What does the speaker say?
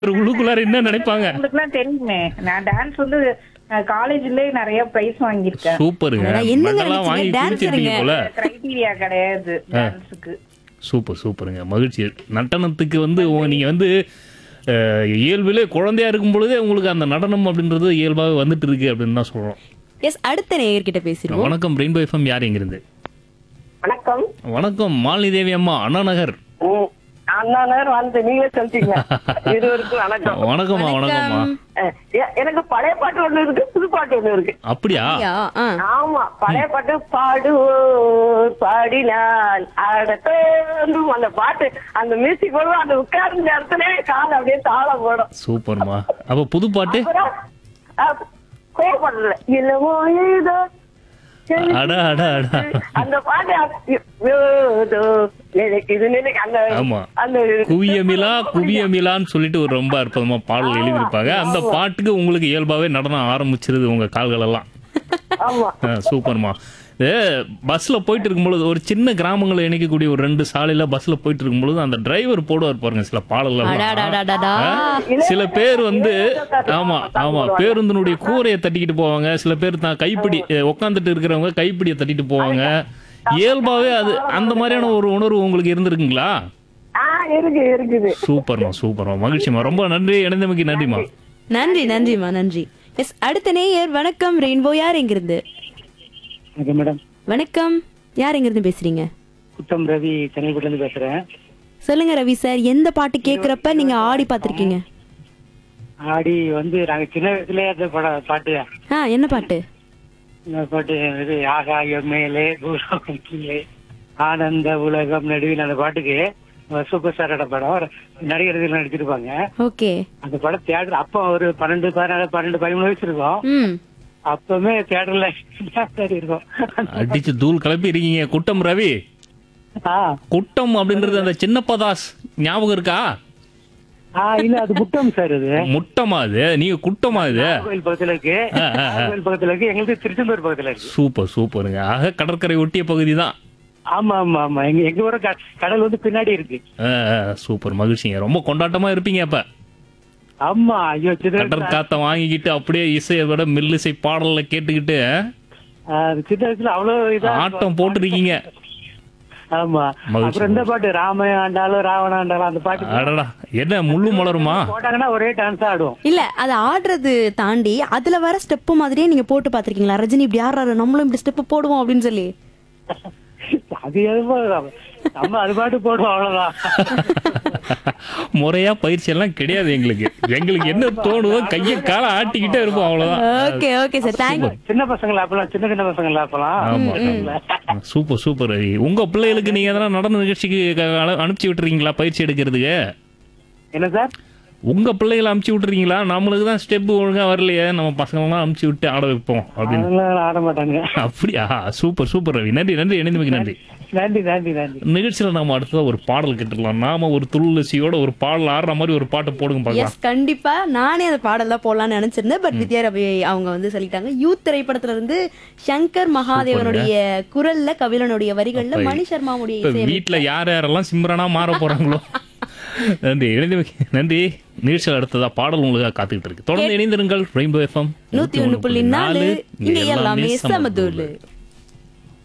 ஒரு உள்ளுக்குள்ளார என்ன நினைப்பாங்க உங்களுக்குலாம் தெரியுமே நான் டான்ஸ் வந்து காலேஜ்லயே நிறைய பிரைஸ் வாங்கியிருக்கேன் சூப்பருங்க அடடா, என்னங்க மெடலாம் வாங்கி நினைச்சீங்க? குடிச்சிருப்பீங்க டான்ஸருங்க. போல கிரைட்டீரியா கிடையாது டான்ஸுக்கு சூப்பர் சூப்பருங்க மகிழ்ச்சி நடனத்துக்கு வந்து உங்க- நீங்க வந்து அஹ், இயல்பிலே குழந்தையா இருக்கும் பொழுதே உங்களுக்கு அந்த நடனம் அப்படின்றது இயல்பாக வந்துட்டு இருக்கு அப்படின்னு தான் சொல்றோம் எஸ் அடுத்த நேயர்கிட்ட பேசிடுவோம் வணக்கம் ரெயின்போ எஃப்எம் யார் எங்கிருந்து வணக்கம் வணக்கம் மாலினி தேவி அம்மா அண்ணா நகர் ம், அண்ணா நேரம் வந்து நீங்களே சொல்லிட்டீங்க இருவருக்கும் வணக்கம் வணக்கம்மா வணக்கம்மா அஹ், எ- எனக்கு பழைய பாட்டு ஒண்ணு இருக்கு புது பாட்டு ஒண்ணு இருக்கு அப்படியா யா, ஆ. ஆமா பழைய பாட்டு பாடுவோ பாடினால் அடத்தோன்றும் அந்த பாட்டு அந்த மியூசிக் போடுவோம் அந்த உட்கார்ந்த இடத்துல கால் அப்படியே தாளம் போடும் சூப்பர்மா அப்ப புது பாட்டு அப்புறம் அஹ், கோவப்படல இல்லவோ ஏதோ அடா அடா அடா அந்த பாட்டு ஏதோ நினைக்குது நினைக்கு அந்த ஆமா அந்த குவியமிலா குவியமிலான்னு சொல்லிட்டு ஒரு ரொம்ப அற்புதமா பாடல் எழுதியிருப்பாங்க அந்த பாட்டுக்கு உங்களுக்கு இயல்பாவே நடனம் ஆரம்பிச்சிருது உங்க கால்கள் எல்லாம் ஆமா ஆ, சூப்பர்மா இது பஸ்ல போயிட்டு இருக்கும்பொழுது ஒரு சின்ன கிராமங்களை இணைக்கக்கூடிய ஒரு ரெண்டு சாலையில பஸ்ல போயிட்டு இருக்கும்பொழுது அந்த டிரைவர் போடுவார் பாருங்க சில பாடல்கள் அடாடாடாடா. சில பேர் வந்து ஆமா ஆமா பேருந்தினுடைய கூரையை தட்டிக்கிட்டு போவாங்க சில பேர் தான் கைப்பிடி உட்காந்துட்டு இருக்கிறவங்க கைப்பிடியை தட்டிட்டு போவாங்க இயல்பாவே அது அந்த மாதிரியான ஒரு உணர்வு உங்களுக்கு இருந்திருக்குங்களா ஆ இருக்கு இருக்குது சூப்பர்மா சூப்பர்மா மகிழ்ச்சிமா ரொம்ப நன்றி இணைந்தமைக்கு நன்றிமா நன்றி நன்றிமா நன்றி எஸ் அடுத்த நேயர் வணக்கம் ரெயின்போ யார் எங்கிருந்து வணக்கம் மேடம் வணக்கம் யார் எங்கிருந்து பேசுறீங்க குத்தம் ரவி சென்னைப்பட்டில இருந்து பேசுறேன் சொல்லுங்க ரவி சார் எந்த பாட்டு கேக்குறப்ப நீங்க ஆடி பாத்திருக்கீங்க ஆடி வந்து நாங்க சின்ன வயசுலயே அந்த பட பாட்டு ஆ என்ன பாட்டு இந்த பாட்டு இது ஆகாயம் மேலே பூலோகம் கீழே ஆனந்த உலகம் நடுவில் அந்த பாட்டுக்கு சூப்பர் ஸ்டாரோட படம் நடிகர்கள் நடிச்சிருப்பாங்க ஓகே அந்த படம் தியேட்டர் அப்போ ஒரு பன்னெண்டு பதினாலு பன்னெண்டு பதிமூணு வயசு இருக்கும் ம் அப்பவுமே தியேட்டர்ல சரி இருக்கும் அடிச்சு தூள் கிளப்பி இருக்கீங்க குட்டம் ரவி ஆ குட்டம் அப்படின்றது அந்த சின்னப்பதாஸ் ஞாபகம் இருக்கா ஆ இல்ல அது புத்தம் சார் இது முட்டமா அது நீங்க குட்டமா இது கோயில் பக்கத்துல இருக்கு ஆ, ஆ, ஆ. கோயில் பக்கத்துல இருக்கு எங்களுக்கு திருச்செந்தூர் பக்கத்துல இருக்கு சூப்பர் சூப்பருங்க ஆக கடற்கரை ஒட்டிய பகுதி தான் ஆமா ஆமா ஆமா எங்க எங்க ஊர க- கடல் வந்து பின்னாடி இருக்கு சூப்பர் மகிழ்ச்சிங்க ரொம்ப கொண்டாட்டமா இருப்பீங்க அப்ப ஆமா ஐயோ சின்ன கடற் காத்த வாங்கிக்கிட்டு அப்படியே இசையை விட மில்லிசை பாடல்ல கேட்டுக்கிட்டு ஆ, சின்ன வயசுல அவ்வளவு இதா ஆட்டம் போட்டுருக்கீங்க ஆமா மகிழ்ச்சி, அப்புறம் இந்த பாட்டு ராம ஆண்டாலும் ராவண ஆண்டாலும் அந்த பாட்டு அடடா என்ன முள்ளு மலருமா போட்டாங்கன்னா ஒரே டான்ஸ் ஆடுவோம் இல்ல அது ஆடுறது தாண்டி அதுல வர ஸ்டெப் மாதிரியே நீங்க போட்டு பாத்திருக்கீங்களா ரஜினி இப்படி ஆடுறாரு நம்மளும் இப்படி ஸ்டெப் போடுவோம் அப்படின்னு சொல்லி அது எதுவோ நம்ம அது பாட்டு போடுவோம் அவ்வளவுதான் முறையா பயிற்சி எல்லாம் கிடையாது எங்களுக்கு எங்களுக்கு என்ன தோணுதோ கையை காலை ஆட்டிக்கிட்டே இருப்போம் அவ்வளவுதான் ஓகே ஓகே சார் தேங்க் சின்ன பசங்கள அப்பலாம் சின்ன சின்ன பசங்கள அப்பலாம் ஆமா சூப்பர் சூப்பர் ரவி. உங்க பிள்ளைகளுக்கு நீங்க எதனா நடன நிகழ்ச்சிக்கு க- அனு- அனுப்பிச்சு விட்டுறீங்களா பயிற்சி எடுக்கிறதுக்கு என்ன சார் உங்க பிள்ளைகளை அனுப்பிச்சு விட்டுறீங்களா நம்மளுக்கு தான் ஸ்டெப் ஒழுங்கா வரலையே நம்ம பசங்களெல்லாம் அனுப்பிச்சு விட்டு ஆட வைப்போம் அப்படின்னு அதெல்லாம் ஆட மாட்டாங்க அப்படியா சூப்பர் சூப்பர் ரவி நன்றி நன்றி இணைந்தமைக்கு நன்றி நன்றி நன்றி நன்றி நிகழ்ச்சியில நாம அடுத்ததா ஒரு பாடல் கேட்டுடலாம் நாம ஒரு துள்ளுசியோட ஒரு பாடல் ஆடுற மாதிரி ஒரு பாட்டு போடுங்க பார்க்கலாம் எஸ் கண்டிப்பா நானே அந்த பாடல் தான் போடலாம்னு நினைச்சிருந்தேன் பட் வித்யா ரவி அவங்க வந்து சொல்லிட்டாங்க யூத் திரைப்படத்துல இருந்து சங்கர் மகாதேவனுடைய குரல்ல கபிலனுடைய வரிகள்ல அப்ப மணி சர்மாவுடைய இப்ப இசை வீட்டுல யார் யாரெல்லாம் சிம்ரனா மாற போறாங்களோ நன்றி இணைந்தமைக்கு நன்றி நிகழ்ச்சியில் அடுத்ததா பாடல் உங்களுக்காக காத்துக்கிட்டு இருக்கு தொடர்ந்து இணைந்திருங்கள் ரெயின்போ எஃப்எம் நூத்தி ஒண்ணு புள்ளி நாலு இங்க எல்லாமே சமதூளு